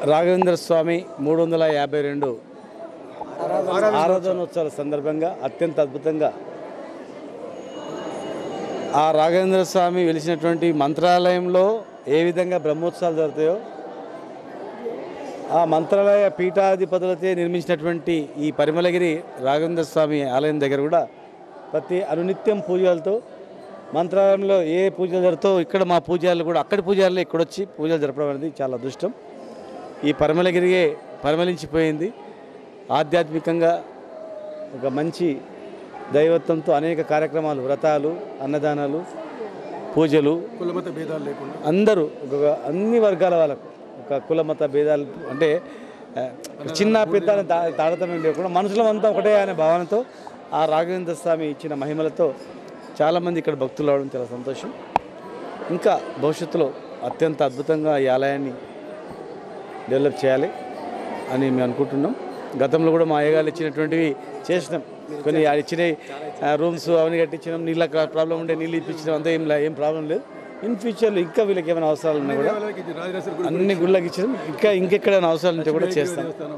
రాఘవేంద్ర స్వామి మూడు వందల యాభై రెండు ఆరాధనోత్సవాల సందర్భంగా అత్యంత అద్భుతంగా ఆ రాఘవేంద్ర స్వామి వెలిసినటువంటి మంత్రాలయంలో ఏ విధంగా బ్రహ్మోత్సవాలు జరుగుతాయో ఆ మంత్రాలయ పీఠాధిపతులతో నిర్మించినటువంటి ఈ పరిమళగిరి రాఘవేంద్ర స్వామి ఆలయం దగ్గర కూడా ప్రతి అనునిత్యం పూజలతో మంత్రాలయంలో ఏ పూజలు జరుగుతాయో ఇక్కడ మా పూజలు కూడా అక్కడి పూజలు ఇక్కడ వచ్చి పూజలు జరపడం అనేది చాలా అదృష్టం ఈ పరిమళగిరియే పరిమళించిపోయింది ఆధ్యాత్మికంగా ఒక మంచి దైవత్వంతో అనేక కార్యక్రమాలు వ్రతాలు అన్నదానాలు పూజలు కులమత భేదాలు లేకుండా అందరూ ఒక అన్ని వర్గాల వాళ్ళకు ఒక కుల మత భేదాలు అంటే ఆ, చిన్న పెద్ద అనే తా- తారతమ్యం లేకుండా మనుషులం అంతా ఒకటే అనే భావనతో ఆ రాఘవేంద్ర స్వామి ఇచ్చిన మహిమలతో చాలామంది ఇక్కడ భక్తులు రావడం చాలా సంతోషం ఇంకా భవిష్యత్తులో అత్యంత అద్భుతంగా ఈ ఆలయాన్ని డెవలప్ చేయాలి అని మేము అనుకుంటున్నాం గతంలో కూడా మా అయ్యగారు ఇచ్చినటువంటివి చేసినాం కొన్ని ఆ ఇచ్చిన రూమ్స్ అవన్నీ కట్టించినాం నీళ్ళ ప్రాబ్లం ఉంటే నీళ్ళు ఇప్పించినాం అంతా ఏం లే- ఏం ప్రాబ్లం లేదు ఇన్ ఫ్యూచర్లో ఇంకా వీళ్ళకి ఏమైనా అవసరాలు ఉన్నా కూడా వాళ్ళకి ఇది రాజరాజేశ్వరి గుడి అన్ని గుళ్ళకి ఇచ్చినాం ఇంకా ఇంకెక్కడైనా అవసరాలు ఉంటే కూడా చేస్తాం దేవస్థానం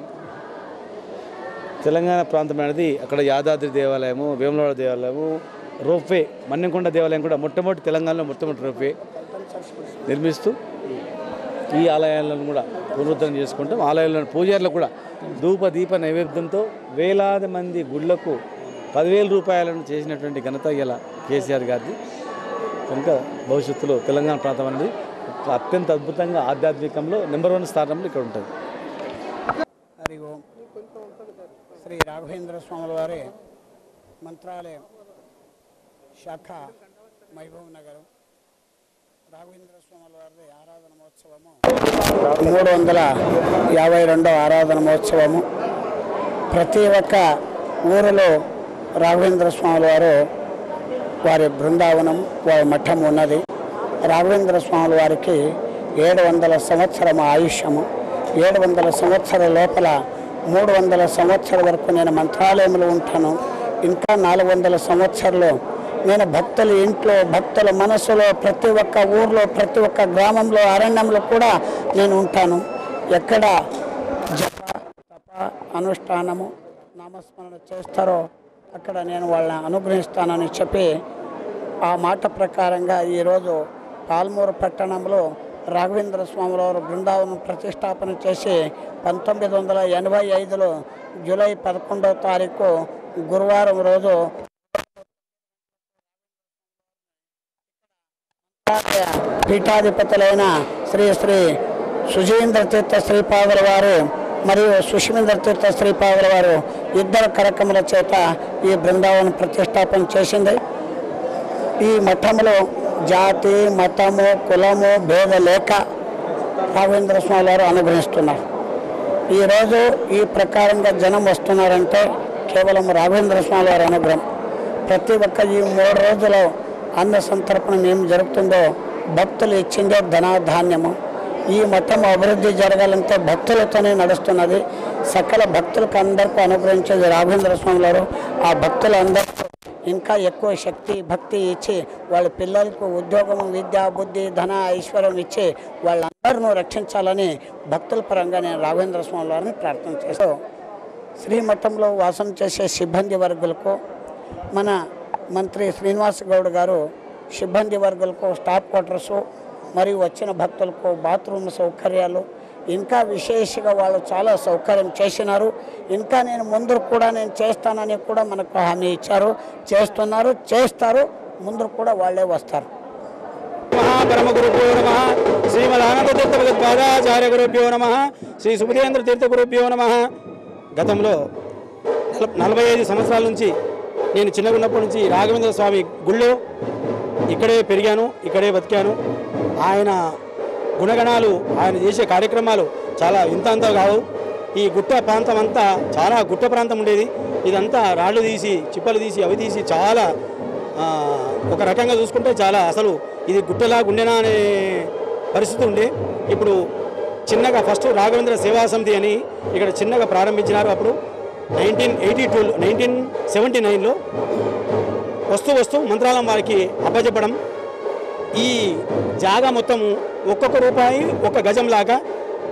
తెలంగాణ ప్రాంతం అనేది అక్కడ యాదాద్రి దేవాలయము వేములవాడ దేవాలయము రోప్వే మన్నెంకొండ దేవాలయం కూడా మొట్టమొదటి తెలంగాణలో మొట్టమొదటి రోప్వే నిర్మిస్తూ ఈ ఆలయాలను కూడా పునరుద్ధరణ చేసుకుంటాం ఆలయాలను పూజారులు కూడా ధూప దీప నైవేద్యంతో వేలాది మంది గుళ్ళకు పదివేల రూపాయలను చేసినటువంటి ఘనత ఇలా కేసీఆర్ గారిది కనుక భవిష్యత్తులో తెలంగాణ ప్రాంతం అనేది ఒక అత్యంత అద్భుతంగా ఆధ్యాత్మికంలో నెంబర్ వన్ స్థానంలో ఇక్కడ ఉంటుంది హరి ఓం శ్రీ రాఘవేంద్ర స్వాముల వారి మంత్రాలయం శాఖ మహబూబ్ నగరం రాఘవేంద్ర స్వాముల వారి ఆరాధన మహోత్సవము మూడు వందల యాభై రెండవ ఆరాధన మహోత్సవము ప్రతి ఒక్క ఊరిలో రాఘవేంద్ర స్వాముల వారు వారి బృందావనం వారి మఠం ఉన్నది రాఘవేంద్ర స్వాముల వారికి ఏడు వందల సంవత్సరం ఆయుష్యము ఏడు వందల సంవత్సరాల లోపల మూడు వందల సంవత్సరాల వరకు నేను మంత్రాలయంలో ఉంటాను ఇంకా నాలుగు వందల సంవత్సరాలు నేను భక్తుల ఇంట్లో భక్తుల మనసులో ప్రతి ఒక్క ఊర్లో ప్రతి ఒక్క గ్రామంలో అరణ్యంలో కూడా నేను ఉంటాను ఎక్కడ జప తప అనుష్ఠానము నామస్మరణ చేస్తారో అక్కడ నేను వాళ్ళని అనుగ్రహిస్తానని చెప్పి ఆ మాట ప్రకారంగా ఈరోజు పాల్మూరు పట్టణంలో రాఘవేంద్ర స్వాముల వారు బృందావనం ప్రతిష్టాపన చేసి పంతొమ్మిది వందల ఎనభై ఐదులో జూలై పదకొండవ తారీఖు గురువారం రోజు పీఠాధిపతులైన శ్రీ శ్రీ సుజీంద్ర తీర్థ శ్రీపాదుల వారు మరియు సుషమేంద్ర తీర్థ శ్రీపాదుల వారు ఇద్దరు కార్యక్రమాల చేత ఈ బృందావనం ప్రతిష్టాపన చేసింది ఈ మఠంలో జాతి మతము కులము భేద లేక రాఘవేంద్ర స్వామి వారు అనుగ్రహిస్తున్నారు ఈరోజు ఈ ప్రకారంగా జనం వస్తున్నారంటే కేవలం రాఘవేంద్ర స్వామి వారి అనుగ్రహం ప్రతి ఒక్క ఈ మూడు రోజులు అన్న సంతర్పణం ఏం జరుగుతుందో భక్తులు ఇచ్చిందే ధనాధాన్యము ఈ మఠం అభివృద్ధి జరగాలంటే భక్తులతోనే నడుస్తున్నది సకల భక్తులకు అందరికీ అనుగ్రహించేది రాఘవేంద్ర స్వామి వారు ఆ భక్తులందరికీ ఇంకా ఎక్కువ శక్తి భక్తి ఇచ్చి వాళ్ళ పిల్లలకు ఉద్యోగం విద్య బుద్ధి ధన ఐశ్వర్యం ఇచ్చి వాళ్ళందరినూ రక్షించాలని భక్తుల పరంగా నేను రాఘవేంద్ర స్వామి వారిని ప్రార్థన చేస్తూ శ్రీమఠంలో వాసం చేసే సిబ్బంది వర్గులకు మన మంత్రి శ్రీనివాస్ గౌడ్ గారు సిబ్బంది వర్గులకు స్టాఫ్ క్వార్టర్సు మరియు వచ్చిన భక్తులకు బాత్రూమ్ సౌకర్యాలు ఇంకా విశేషంగా వాళ్ళు చాలా సౌకర్యం చేసినారు ఇంకా నేను ముందు కూడా నేను చేస్తానని కూడా మనకు హామీ ఇచ్చారు చేస్తున్నారు చేస్తారు ముందు కూడా వాళ్ళే వస్తారు మహాపరమ గురుభ్యో నమ శ్రీమదానంద తీర్థ భగవత్పాదాచార్య గురుభ్యో నమ శ్రీ సుభదేంద్ర తీర్థ గురుభ్యో నమ గతంలో నల- నలభై ఐదు సంవత్సరాల నుంచి నేను చిన్నగా ఉన్నప్పటి నుంచి రాఘవేంద్ర స్వామి గుళ్ళో ఇక్కడే పెరిగాను ఇక్కడే బతికాను ఆయన గుణగణాలు ఆయన చేసే కార్యక్రమాలు చాలా ఇంత అంత కావు ఈ గుట్ట ప్రాంతం అంతా చాలా గుట్ట ప్రాంతం ఉండేది ఇదంతా రాళ్ళు తీసి చిప్పలు తీసి అవి తీసి చాలా ఆ, ఒక రకంగా చూసుకుంటే చాలా అసలు ఇది గుట్టలా గుండెనా అనే పరిస్థితి ఉండే ఇప్పుడు చిన్నగా ఫస్ట్ రాఘవేంద్ర సేవా సమితి అని ఇక్కడ చిన్నగా ప్రారంభించినారు అప్పుడు nineteen eighty two nineteen seventy నైన్లో వస్తూ వస్తూ మంత్రాలయం వారికి అప్పచెప్పడం ఈ జాగా మొత్తము ఒక్కొక్క రూపాయి ఒక గజం లాగా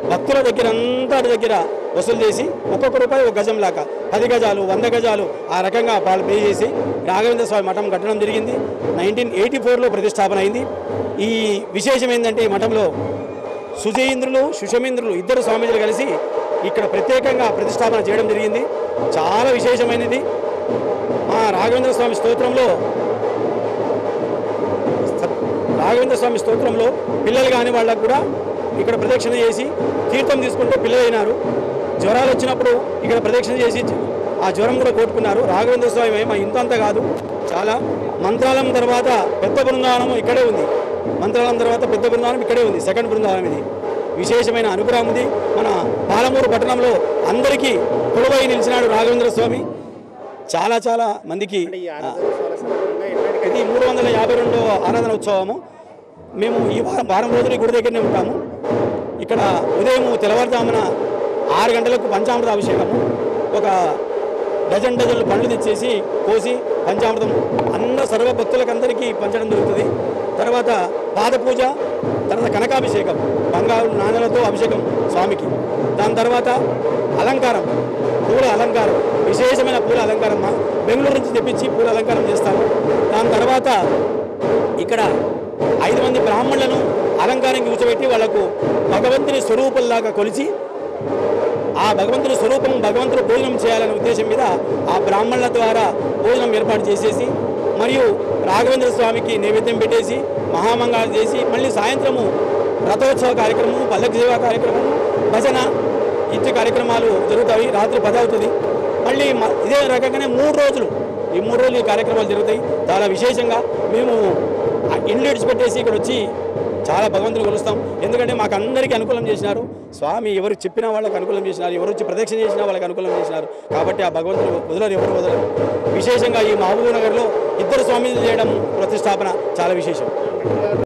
భక్తుల దగ్గర అంతా దగ్గర వసూలు చేసి ఒక్కొక్క రూపాయి ఒక గజం లాగా పది గజాలు వంద గజాలు ఆ రకంగా వాళ్ళు పే చేసి రాఘవేంద్ర స్వామి మఠం కట్టడం జరిగింది నైన్టీన్ ఎయిటీ ఫోర్లో ప్రతిష్టాపన అయింది ఈ విశేషం ఏంటంటే ఈ మఠంలో సుజయేంద్రులు సుషమేంద్రులు ఇద్దరు స్వామీజీలు కలిసి ఇక్కడ ప్రత్యేకంగా ప్రతిష్టాపన చేయడం జరిగింది చాలా విశేషమైనది మా రాఘవేంద్ర స్వామి స్తోత్రంలో రాఘవేంద్ర స్వామి స్తోత్రంలో పిల్లలు కాని వాళ్ళకు కూడా ఇక్కడ ప్రదక్షిణ చేసి తీర్థం తీసుకుంటూ పిల్లలైనారు జ్వరాలు వచ్చినప్పుడు ఇక్కడ ప్రదక్షిణ చేసి ఆ జ్వరం కూడా కొట్టుకున్నారు రాఘవేంద్ర స్వామి ఏమో ఇంత అంత కాదు చాలా మంత్రాలయం తర్వాత పెద్ద బృందావనం ఇక్కడే ఉంది మంత్రాలయం తర్వాత పెద్ద బృందావనం ఇక్కడే ఉంది సెకండ్ బృందావనం ఇది విశేషమైన అనుగ్రహం ఉంది మన పాలమూరు పట్టణంలో అందరికీ కొలువై నిలిచినాడు రాఘవేంద్ర స్వామి చాలా చాలా మందికి ఆ, ఇది మూడు వందల యాభై రెండో ఆరాధన ఉత్సవము మేము ఈ వారం వారం రోజులు ఈ గుడి దగ్గరనే ఉంటాము ఇక్కడ ఉదయం తెల్లవారుజామున ఆరు గంటలకు పంచామృత అభిషేకము ఒక డజన్ డజన్లు పండ్లు తెచ్చేసి కోసి పంచామృతం అన్న సర్వ భక్తులకందరికీ పంచడం జరుగుతుంది తర్వాత పాద పూజ తర్వాత కనకాభిషేకం బంగారు నాణ్యాలతో అభిషేకం స్వామికి దాని తర్వాత అలంకారం పూల అలంకారం విశేషమైన పూల అలంకారం మా బెంగళూరు నుంచి తెప్పించి పూల అలంకారం చేస్తాము దాని తర్వాత ఇక్కడ ఐదు మంది బ్రాహ్మణులను అలంకారం కూర్చోబెట్టి వాళ్లకు భగవంతుని స్వరూపంలాగా కొలిచి ఆ భగవంతుని స్వరూపం భగవంతుడు భోజనం చేయాలనే ఉద్దేశం మీద ఆ బ్రాహ్మణుల ద్వారా భోజనం ఏర్పాటు చేసేసి మరియు రాఘవేంద్ర స్వామికి నైవేద్యం పెట్టేసి మహామంగాలు చేసి మళ్ళీ సాయంత్రము రథోత్సవ కార్యక్రమం పల్లకి సేవా కార్యక్రమం భజన ఇత్య కార్యక్రమాలు జరుగుతాయి రాత్రి పది అవుతుంది మళ్ళీ మ- ఇదే రకంగానే మూడు రోజులు ఈ మూడు రోజులు ఈ కార్యక్రమాలు జరుగుతాయి చాలా విశేషంగా మేము ఆ ఇండ్లు విడిచిపెట్టేసి ఇక్కడ వచ్చి చాలా భగవంతుని కొలుస్తాం ఎందుకంటే మాకు అందరికీ అనుకూలం చేసినారు స్వామి ఎవరు చెప్పినా వాళ్ళకి అనుకూలం చేసినారు ఎవరు వచ్చి ప్రదక్షిణ చేసినా వాళ్ళకి అనుకూలం చేసినారు కాబట్టి ఆ భగవంతుడు వదలరు ఎవరు వదలరు విశేషంగా ఈ మహబూబ్ నగర్లో ఇద్దరు స్వామీలు చేయడం ప్రతిష్టాపన చాలా విశేషం